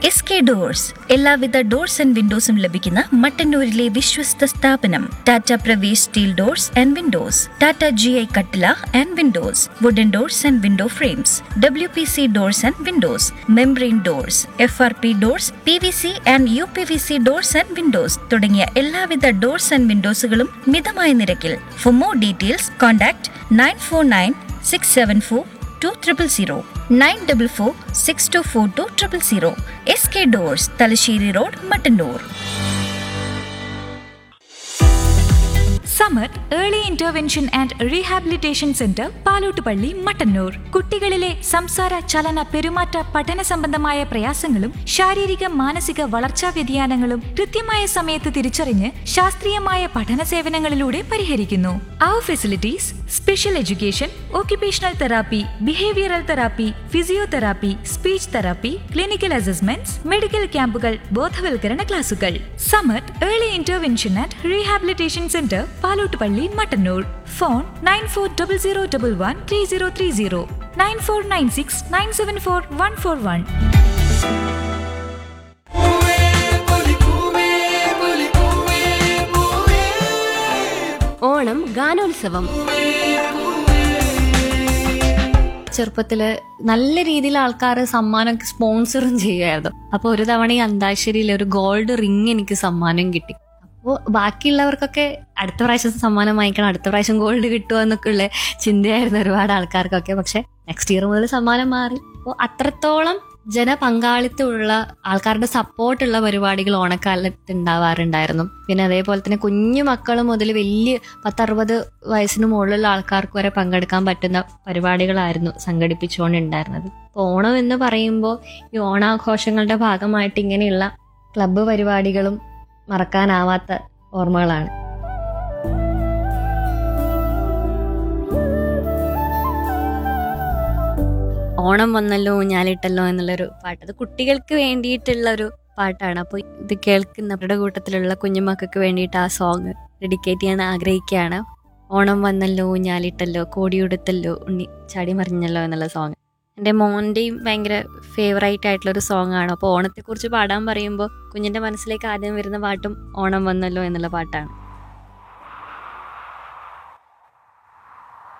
S K doors എല്ലാവിധ doors and വിൻഡോസും ലഭിക്കുന്ന മട്ടന്നൂരിലെ വിശ്വസ്ത സ്ഥാപനം Tata Pravesh steel doors and windows Tata G I കട്ടില and windows wooden doors and window frames W P C doors and windows membrane doors F R P doors P V C and U P V C doors and windows തുടങ്ങിയ എല്ലാവിധ doors and വിൻഡോസുകളും മിതമായ നിരക്കിൽ for more details contact nine four nine six seven four two triple zero nine double four six two four two triple zero S K doors Thalassery road Mattannur Samar early intervention and rehabilitation centre Palottupalli Mattannur കുട്ടികളിലെ സംസാര ചലന പെരുമാറ്റ പഠന സംബന്ധമായ പ്രയാസങ്ങളും ശാരീരിക മാനസിക വളർച്ചാ വ്യതിയാനങ്ങളും കൃത്യമായ സമയത്ത് തിരിച്ചറിഞ്ഞ് ശാസ്ത്രീയമായ പഠന സേവനങ്ങളിലൂടെ പരിഹരിക്കുന്നു അവർ facilities special education occupational therapy behavioural therapy physiotherapy speech therapy clinical assessments medical ക്യാമ്പുകൾ ബോധവൽക്കരണ ക്ലാസുകൾ Samath early intervention and rehabilitation centre Palottupalli Mattannur phone nine four double zero double one three zero three zero nine four nine six nine seven four one four one Onam ഗാനോത്സവം ചെറുപ്പത്തില് നല്ല രീതിയിൽ ആൾക്കാർ സമ്മാനം സ്പോൺസറും ചെയ്യുമായിരുന്നു അപ്പൊ ഒരു തവണ ഈ അന്താക്ഷരിയിൽ ഒരു ഗോൾഡ് റിങ് എനിക്ക് സമ്മാനം കിട്ടി അപ്പോൾ ബാക്കിയുള്ളവർക്കൊക്കെ അടുത്ത പ്രാവശ്യം സമ്മാനം വാങ്ങിക്കണം അടുത്ത പ്രാവശ്യം ഗോൾഡ് കിട്ടുമോ എന്നൊക്കെ ഉള്ള ചിന്തയായിരുന്നു ഒരുപാട് ആൾക്കാർക്കൊക്കെ പക്ഷെ നെക്സ്റ്റ് ഇയർ മുതൽ സമ്മാനം മാറി അപ്പോൾ അത്രത്തോളം ജനപങ്കാളിത്തമുള്ള ആൾക്കാരുടെ സപ്പോർട്ടുള്ള പരിപാടികൾ ഓണക്കാലത്ത് ഉണ്ടാവാറുണ്ടായിരുന്നു പിന്നെ അതേപോലെ തന്നെ കുഞ്ഞു മക്കൾ മുതൽ വലിയ പത്തറുപത് വയസ്സിന് മുകളിലുള്ള ആൾക്കാർക്ക് വരെ പങ്കെടുക്കാൻ പറ്റുന്ന പരിപാടികളായിരുന്നു സംഘടിപ്പിച്ചുകൊണ്ടുണ്ടായിരുന്നത് അപ്പോൾ ഓണം എന്ന് പറയുമ്പോൾ ഈ ഓണാഘോഷങ്ങളുടെ ഭാഗമായിട്ട് ഇങ്ങനെയുള്ള ക്ലബ്ബ് പരിപാടികളും മറക്കാനാവാത്ത ഓർമ്മകളാണ് ഓണം വന്നല്ലോ ഊഞ്ഞാലിട്ടല്ലോ എന്നുള്ളൊരു പാട്ട് അത് കുട്ടികൾക്ക് വേണ്ടിയിട്ടുള്ള ഒരു പാട്ടാണ് അപ്പോൾ ഇത് കേൾക്കുന്നവരുടെ കൂട്ടത്തിലുള്ള കുഞ്ഞുമക്കൾക്ക് വേണ്ടിയിട്ട് ആ സോങ് ഡെഡിക്കേറ്റ് ചെയ്യാൻ ആഗ്രഹിക്കുകയാണ് ഓണം വന്നല്ലോ ഊഞ്ഞാലിട്ടല്ലോ കോടിയുടുത്തല്ലോ ഉണ്ണി ചാടി മറിഞ്ഞല്ലോ എന്നുള്ള സോങ് എൻ്റെ മോൻ്റെയും ഭയങ്കര ഫേവറേറ്റ് ആയിട്ടുള്ള ഒരു സോങ് ആണ് അപ്പോൾ ഓണത്തെക്കുറിച്ച് പാടാൻ പറയുമ്പോൾ കുഞ്ഞിൻ്റെ മനസ്സിലേക്ക് ആദ്യം വരുന്ന പാട്ടും ഓണം വന്നല്ലോ എന്നുള്ള പാട്ടാണ്